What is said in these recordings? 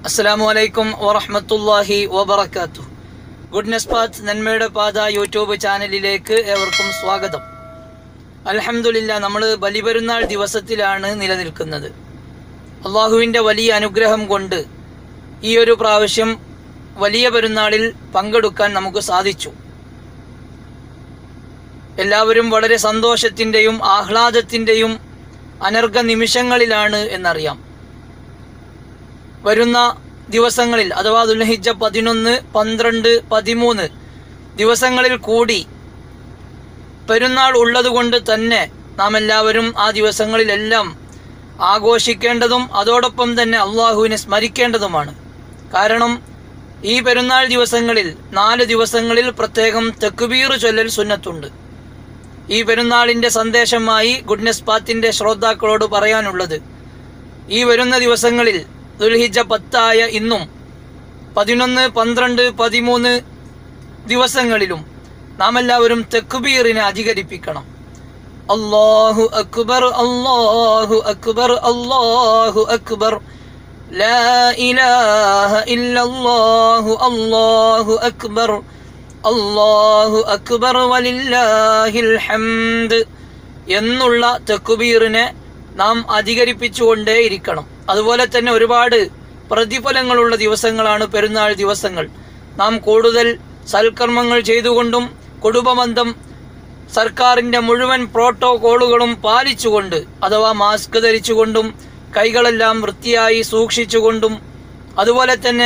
അസ്സലാമു അലൈക്കും വറഹ്മത്തുള്ളാഹി വബറകാതുഹു ഗുഡ്നസ് പാത്ത് നന്മയുടെ പാത യൂട്യൂബ് ചാനലിലേക്ക് ഏവർക്കും സ്വാഗതം അൽഹംദുലില്ല നമ്മൾ ബലിപെരുന്നാൾ ദിവസത്തിലാണ് നിലനിൽക്കുന്നത് അള്ളാഹുവിൻ്റെ വലിയ അനുഗ്രഹം കൊണ്ട് ഈ ഒരു പ്രാവശ്യം വലിയ പെരുന്നാളിൽ പങ്കെടുക്കാൻ നമുക്ക് സാധിച്ചു എല്ലാവരും വളരെ സന്തോഷത്തിൻ്റെയും ആഹ്ലാദത്തിൻ്റെയും അനർഘ നിമിഷങ്ങളിലാണ് എന്നറിയാം വരുന്ന ദിവസങ്ങളിൽ അഥവാ ദുൽഹിജ പതിനൊന്ന് പന്ത്രണ്ട് പതിമൂന്ന് ദിവസങ്ങളിൽ കൂടി പെരുന്നാൾ ഉള്ളതുകൊണ്ട് തന്നെ നാം എല്ലാവരും ആ ദിവസങ്ങളിലെല്ലാം ആഘോഷിക്കേണ്ടതും അതോടൊപ്പം തന്നെ അള്ളാഹുവിനെ സ്മരിക്കേണ്ടതുമാണ് കാരണം ഈ പെരുന്നാൾ ദിവസങ്ങളിൽ നാല് ദിവസങ്ങളിൽ പ്രത്യേകം തെക്കുബീർ ചൊല്ലൽ സുന്നത്തുണ്ട് ഈ പെരുന്നാളിൻ്റെ സന്ദേശമായി ഗുഡ്നസ് പാത്തിൻ്റെ ശ്രോതാക്കളോട് പറയാനുള്ളത് ഈ വരുന്ന ദിവസങ്ങളിൽ ദുൽഹിജ പത്തായ ഇന്നും പതിനൊന്ന് പന്ത്രണ്ട് പതിമൂന്ന് ദിവസങ്ങളിലും നാം എല്ലാവരും തെക്കുബീറിനെ അധികരിപ്പിക്കണം അള്ളാഹു അക്ബർ അള്ളാഹു അക്ബർ അള്ളാഹു അക്ബർ لا إله إلا الله الله أكبر الله أكبر ولله الحمد എന്നുള്ള തെക്കുബീറിനെ നാം അധികരിപ്പിച്ചുകൊണ്ടേയിരിക്കണം അതുപോലെ തന്നെ ഒരുപാട് പ്രതിഫലങ്ങളുള്ള ദിവസങ്ങളാണ് പെരുന്നാൾ ദിവസങ്ങൾ നാം കൂടുതൽ സൽക്കർമ്മങ്ങൾ ചെയ്തുകൊണ്ടും കുടുംബബന്ധം സർക്കാരിൻ്റെ മുഴുവൻ പ്രോട്ടോകോളുകളും പാലിച്ചുകൊണ്ട് അഥവാ മാസ്ക് ധരിച്ചുകൊണ്ടും കൈകളെല്ലാം വൃത്തിയായി സൂക്ഷിച്ചുകൊണ്ടും അതുപോലെ തന്നെ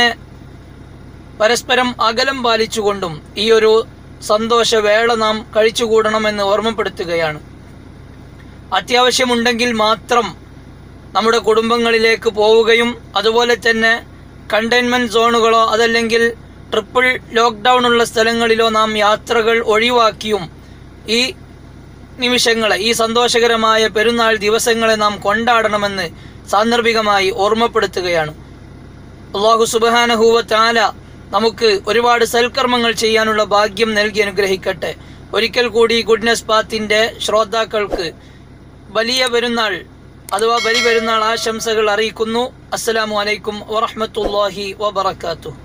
പരസ്പരം അകലം പാലിച്ചുകൊണ്ടും ഈ ഒരു സന്തോഷവേള നാം കഴിച്ചുകൂടണമെന്ന് ഓർമ്മപ്പെടുത്തുകയാണ് അത്യാവശ്യമുണ്ടെങ്കിൽ മാത്രം നമ്മുടെ കുടുംബങ്ങളിലേക്ക് പോവുകയും അതുപോലെ തന്നെ കണ്ടെയ്ൻമെൻറ്റ് സോണുകളോ അതല്ലെങ്കിൽ ട്രിപ്പിൾ ലോക്ക്ഡൗൺ ഉള്ള സ്ഥലങ്ങളിലോ നാം യാത്രകൾ ഒഴിവാക്കിയും ഈ നിമിഷങ്ങളെ ഈ സന്തോഷകരമായ പെരുന്നാൾ ദിവസങ്ങളെ നാം കൊണ്ടാടണമെന്ന് സാന്ദർഭികമായി ഓർമ്മപ്പെടുത്തുകയാണ് അള്ളാഹു സുബാനഹൂവ താല നമുക്ക് ഒരുപാട് സൽക്കർമ്മങ്ങൾ ചെയ്യാനുള്ള ഭാഗ്യം നൽകി അനുഗ്രഹിക്കട്ടെ ഒരിക്കൽ കൂടി ഗുഡ്നസ് പാത്തിൻ്റെ ശ്രോതാക്കൾക്ക് വലിയ പെരുന്നാൾ അഥവാ ബലി പെരുന്നാൾ ആശംസകൾ അറിയിക്കുന്നു അസ്സലാമു അലൈക്കും വറഹ്മത്തുള്ളാഹി വബറകാതുഹു